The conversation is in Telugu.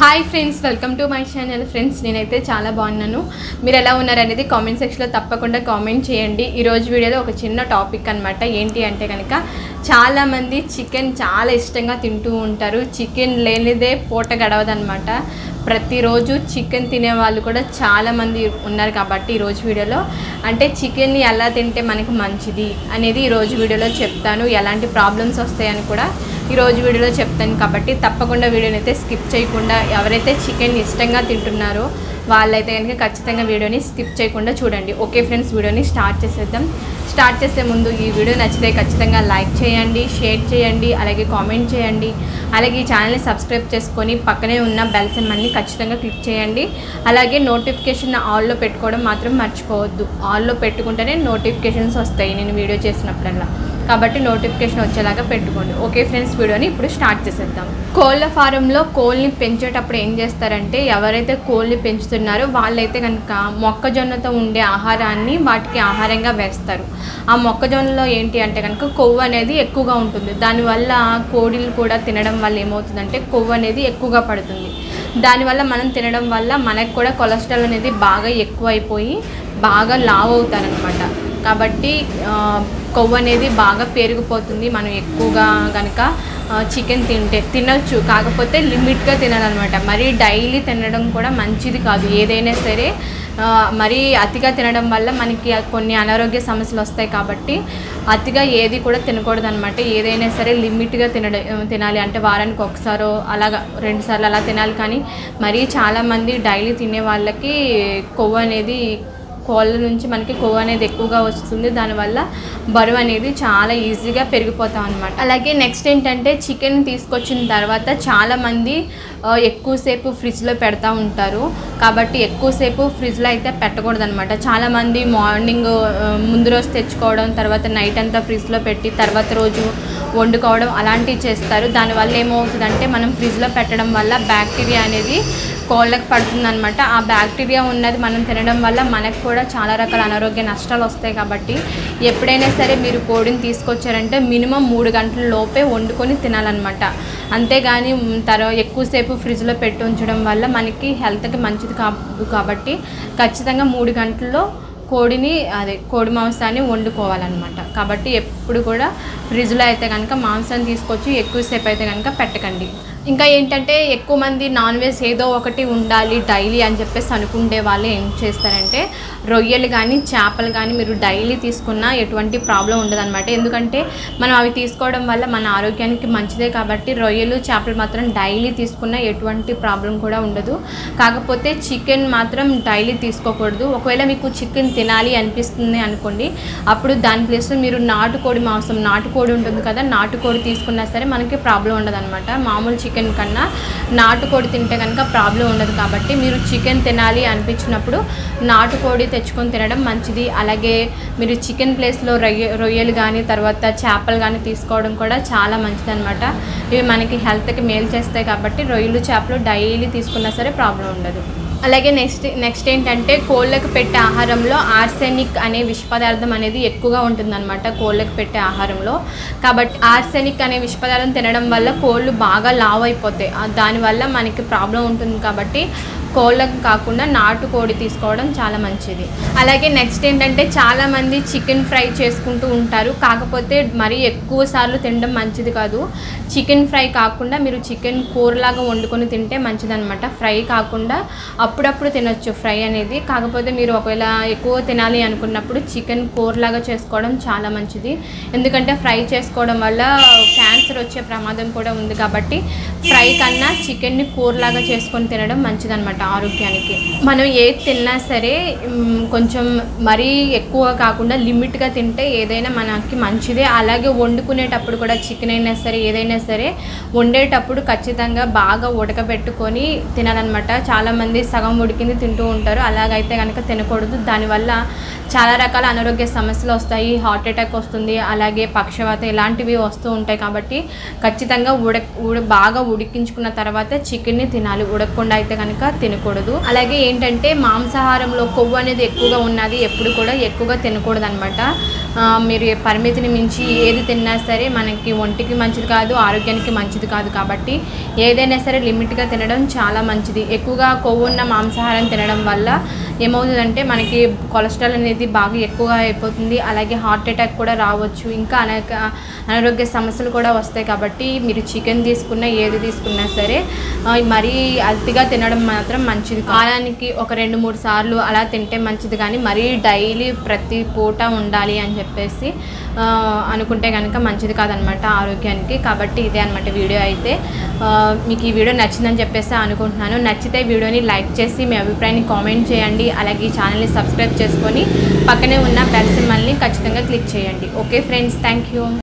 hi friends welcome to my channel friends నేనైతే చాలా బాగున్నాను మీరు ఎలా ఉన్నారు అనేది కామెంట్ సెక్షన్లో తప్పకుండా కామెంట్ చేయండి ఈరోజు వీడియోలో ఒక చిన్న టాపిక్ అనమాట ఏంటి అంటే కనుక చాలామంది చికెన్ చాలా ఇష్టంగా తింటూ ఉంటారు చికెన్ లేనిదే పూట గడవదనమాట ప్రతిరోజు చికెన్ తినే వాళ్ళు కూడా చాలామంది ఉన్నారు కాబట్టి ఈరోజు వీడియోలో అంటే చికెన్ని ఎలా తింటే మనకి మంచిది అనేది ఈరోజు వీడియోలో చెప్తాను ఎలాంటి ప్రాబ్లమ్స్ వస్తాయని కూడా ఈరోజు వీడియోలో చెప్తాను కాబట్టి తప్పకుండా వీడియోని అయితే స్కిప్ చేయకుండా ఎవరైతే చికెన్ ఇష్టంగా తింటున్నారో వాళ్ళైతే కనుక ఖచ్చితంగా వీడియోని స్కిప్ చేయకుండా చూడండి ఓకే ఫ్రెండ్స్ వీడియోని స్టార్ట్ చేసేద్దాం స్టార్ట్ చేసే ముందు ఈ వీడియో నచ్చితే ఖచ్చితంగా లైక్ చేయండి షేర్ చేయండి అలాగే కామెంట్ చేయండి అలాగే ఈ ఛానల్ని సబ్స్క్రైబ్ చేసుకొని పక్కనే ఉన్న బెల్ సింబల్ని ఖచ్చితంగా క్లిక్ చేయండి అలాగే నోటిఫికేషన్ ఆల్లో పెట్టుకోవడం మాత్రం మర్చిపోవద్దు ఆల్లో పెట్టుకుంటేనే నోటిఫికేషన్స్ వస్తాయి నేను వీడియో చేసినప్పుడల్లా కాబట్టి నోటిఫికేషన్ వచ్చేలాగా పెట్టుకోండి ఓకే ఫ్రెండ్స్ వీడియోని ఇప్పుడు స్టార్ట్ చేసేద్దాం కోళ్ళ ఫారంలో కోళ్ళని పెంచేటప్పుడు ఏం చేస్తారంటే ఎవరైతే కోళ్ళని పెంచుతున్నారో వాళ్ళైతే కనుక మొక్కజొన్నతో ఉండే ఆహారాన్ని వాటికి ఆహారంగా వేస్తారు ఆ మొక్కజొన్నలో ఏంటి అంటే కనుక కొవ్వు అనేది ఎక్కువగా ఉంటుంది దానివల్ల కోడిలు కూడా తినడం వల్ల ఏమవుతుందంటే కొవ్వు అనేది ఎక్కువగా పడుతుంది దానివల్ల మనం తినడం వల్ల మనకు కూడా కొలెస్ట్రాల్ అనేది బాగా ఎక్కువ అయిపోయి బాగా లావ్ అవుతారనమాట కాబట్టి ఆ, కొవ్వు అనేది బాగా పెరిగిపోతుంది మనం ఎక్కువగా కనుక చికెన్ తింటే తినొచ్చు కాకపోతే లిమిట్గా తినాలన్నమాట మరీ డైలీ తినడం కూడా మంచిది కాదు ఏదైనా సరే ఆ, మరీ అతిగా తినడం వల్ల మనకి కొన్ని అనారోగ్య సమస్యలు వస్తాయి కాబట్టి అతిగా ఏది కూడా తినకూడదు అనమాట ఏదైనా సరే లిమిట్గా తినడం తినాలి అంటే వారానికి ఒకసారో అలాగా రెండు సార్లు అలా తినాలి కానీ మరీ చాలామంది డైలీ తినే వాళ్ళకి కొవ్వు అనేది కోళ్ళ నుంచి మనకి కొవ్వు అనేది ఎక్కువగా వస్తుంది దానివల్ల బరువు అనేది చాలా ఈజీగా పెరిగిపోతాం అనమాట అలాగే నెక్స్ట్ ఏంటంటే చికెన్ తీసుకొచ్చిన తర్వాత చాలామంది ఆ, ఎక్కువసేపు ఫ్రిడ్జ్లో పెడతా ఉంటారు కాబట్టి ఎక్కువసేపు ఫ్రిడ్జ్లో అయితే పెట్టకూడదు అనమాట చాలామంది మార్నింగ్ ఆ, ముందు రోజు తెచ్చుకోవడం తర్వాత నైట్ అంతా ఫ్రిడ్జ్లో పెట్టి తర్వాత రోజు వండుకోవడం అలాంటివి చేస్తారు దానివల్ల ఏమవుతుందంటే మనం ఫ్రిడ్జ్లో పెట్టడం వల్ల బ్యాక్టీరియా అనేది కోళ్ళకి పడుతుందన్నమాట ఆ బ్యాక్టీరియా ఉన్నది మనం తినడం వల్ల మనకు కూడా చాలా రకాల అనారోగ్య నష్టాలు వస్తాయి కాబట్టి ఎప్పుడైనా సరే మీరు కోడిని తీసుకొచ్చారంటే మినిమం మూడు గంటల లోపే వండుకొని తినాలన్నమాట అంతేగాని తర్వాత ఎక్కువసేపు ఫ్రిడ్జ్లో పెట్టి ఉంచడం వల్ల మనకి హెల్త్కి మంచిది కాదు కాబట్టి ఖచ్చితంగా మూడు గంటల్లో కోడిని అదే కోడి మాంసాన్ని వండుకోవాలన్నమాట కాబట్టి ఎప్పుడు కూడా ఫ్రిడ్జ్లో అయితే కనుక మాంసాన్ని తీసుకొచ్చి ఎక్కువసేపు అయితే కనుక పెట్టకండి ఇంకా ఏంటంటే ఎక్కువ మంది నాన్ వెజ్ ఏదో ఒకటి ఉండాలి డైలీ అని చెప్పేసి అనుకుండే వాళ్ళు ఏం చేస్తారంటే రొయ్యలు కానీ చేపలు కానీ మీరు డైలీ తీసుకున్నా ఎటువంటి ప్రాబ్లం ఉండదన్నమాట ఎందుకంటే మనం అవి తీసుకోవడం వల్ల మన ఆరోగ్యానికి మంచిదే కాబట్టి రొయ్యలు చేపలు మాత్రం డైలీ తీసుకున్నా ఎటువంటి ప్రాబ్లం కూడా ఉండదు కాకపోతే చికెన్ మాత్రం డైలీ తీసుకోకూడదు ఒకవేళ మీకు చికెన్ తినాలి అనిపిస్తుంది అనుకోండి అప్పుడు దాని ప్లేస్లో మీరు నాటుకోడి మాంసం నాటుకోడి ఉంటుంది కదా నాటుకోడి తీసుకున్నా సరే మనకి ప్రాబ్లం ఉండదు అనమాట మామూలు చికెన్ కన్నా నాటుకోడి తింటే కనుక ప్రాబ్లం ఉండదు కాబట్టి మీరు చికెన్ తినాలి అనిపించినప్పుడు నాటుకోడి తెచ్చుకొని తినడం మంచిది అలాగే మీరు చికెన్ ప్లేస్లో రొయ్య రొయ్యలు కానీ తర్వాత చేపలు కానీ తీసుకోవడం కూడా చాలా మంచిది అనమాట ఇవి మనకి హెల్త్కి మేలు చేస్తాయి కాబట్టి రొయ్యలు చేపలు డైలీ తీసుకున్నా సరే ప్రాబ్లం ఉండదు అలాగే నెక్స్ట్ నెక్స్ట్ ఏంటంటే కోళ్ళకు పెట్టే ఆహారంలో ఆర్సెనిక్ అనే విష పదార్థం అనేది ఎక్కువగా ఉంటుందన్నమాట కోళ్ళకు పెట్టే ఆహారంలో కాబట్టి ఆర్సెనిక్ అనే విష పదార్థం తినడం వల్ల కోళ్ళు బాగా లావ్ అయిపోతాయి ఆ దానివల్ల మనకి ప్రాబ్లం ఉంటుంది కాబట్టి కోళ్ళకు కాకుండా నాటు కోడి తీసుకోవడం చాలా మంచిది అలాగే నెక్స్ట్ ఏంటంటే చాలామంది చికెన్ ఫ్రై చేసుకుంటూ ఉంటారు కాకపోతే మరీ ఎక్కువ సార్లు తినడం మంచిది కాదు చికెన్ ఫ్రై కాకుండా మీరు చికెన్ కూరలాగా వండుకొని తింటే మంచిదన్నమాట ఫ్రై కాకుండా అప్పుడప్పుడు తినొచ్చు ఫ్రై అనేది కాకపోతే మీరు ఒకవేళ ఎక్కువ తినాలి అనుకున్నప్పుడు చికెన్ కూరలాగా చేసుకోవడం చాలా మంచిది ఎందుకంటే ఫ్రై చేసుకోవడం వల్ల క్యాన్సర్ వచ్చే ప్రమాదం కూడా ఉంది కాబట్టి ఫ్రై కన్నా చికెన్ని కూరలాగా చేసుకొని తినడం మంచిదన్నమాట ఆరోగ్యానికి మనం ఏది తిన్నా సరే మ్, కొంచెం మరీ ఎక్కువ కాకుండా లిమిట్గా తింటే ఏదైనా మనకి మంచిదే అలాగే వండుకునేటప్పుడు కూడా చికెన్ అయినా సరే ఏదైనా సరే వండేటప్పుడు ఖచ్చితంగా బాగా ఉడకబెట్టుకొని తినాలన్నమాట చాలామంది సగం ఉడికింది తింటూ ఉంటారు అలాగైతే కనుక తినకూడదు దానివల్ల చాలా రకాల అనారోగ్య సమస్యలు వస్తాయి హార్ట్ అటాక్ వస్తుంది అలాగే పక్షవాత ఇలాంటివి వస్తూ ఉంటాయి కాబట్టి ఖచ్చితంగా ఉడక ఉడ బాగా ఉడికించుకున్న తర్వాత చికెన్ని తినాలి ఉడకకుండా అయితే కనుక తినకూడదు అలాగే ఏంటంటే మాంసాహారంలో కొవ్వు అనేది ఎక్కువగా ఉన్నది ఎప్పుడు కూడా ఎక్కువగా తినకూడదు అనమాట ఆ, మీరు ఏ పరిమితిని మించి ఏది తిన్నా సరే మనకి ఒంటికి మంచిది కాదు ఆరోగ్యానికి మంచిది కాదు కాబట్టి ఏదైనా సరే లిమిట్గా తినడం చాలా మంచిది ఎక్కువగా కొవ్వు ఉన్న మాంసాహారం తినడం వల్ల ఏమవుతుందంటే మనకి కొలెస్ట్రాల్ అనేది బాగా ఎక్కువగా అయిపోతుంది అలాగే హార్ట్ అటాక్ కూడా రావచ్చు ఇంకా అనేక అనారోగ్య సమస్యలు కూడా వస్తాయి కాబట్టి మీరు చికెన్ తీసుకున్నా ఏది తీసుకున్నా సరే ఆ, మరీ అతిగా తినడం మాత్రం మంచిది కాలానికి ఒక రెండు మూడు సార్లు అలా తింటే మంచిది కానీ మరీ డైలీ ప్రతి పూట ఉండాలి అని చెప్పేసి ఆ, అనుకుంటే కనుక మంచిది కాదనమాట ఆరోగ్యానికి కాబట్టి ఇదే అనమాట వీడియో అయితే ఆ, మీకు ఈ వీడియో నచ్చిందని చెప్పేసి అనుకుంటున్నాను నచ్చితే వీడియోని లైక్ చేసి మీ అభిప్రాయాన్ని కామెంట్ చేయండి అలాగే ఈ ఛానల్ని సబ్స్క్రైబ్ చేసుకొని పక్కనే ఉన్న బెల్ సింబల్ని ఖచ్చితంగా క్లిక్ చేయండి ఓకే ఫ్రెండ్స్ థ్యాంక్ యూ